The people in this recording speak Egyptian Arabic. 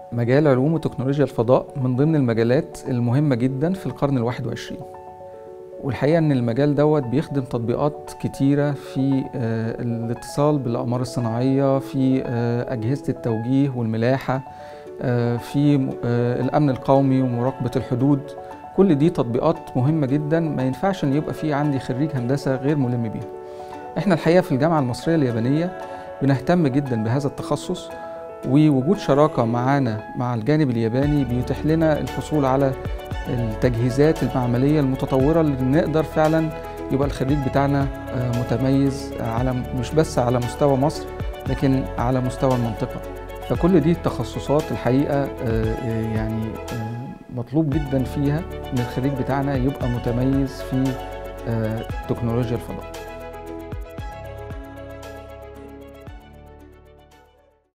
مجال علوم وتكنولوجيا الفضاء من ضمن المجالات المهمة جدا في القرن الواحد وعشرين والحقيقة أن المجال دوت بيخدم تطبيقات كتيرة في آه، الاتصال بالأقمار الصناعية في آه، أجهزة التوجيه والملاحة آه، في م- آه، الأمن القومي ومراقبة الحدود كل دي تطبيقات مهمة جدا ما ينفعش أن يبقى في عندي خريج هندسة غير ملم بيها احنا الحقيقة في الجامعة المصرية اليابانية بنهتم جدا بهذا التخصص ووجود شراكة معانا مع الجانب الياباني بيتيح لنا الحصول على التجهيزات المعملية المتطورة اللي نقدر فعلا يبقى الخريج بتاعنا آه، متميز على مش بس على مستوى مصر لكن على مستوى المنطقة فكل دي التخصصات الحقيقة آه، آه، يعني آه، مطلوب جدا فيها ان الخريج بتاعنا يبقى متميز في آه، تكنولوجيا الفضاء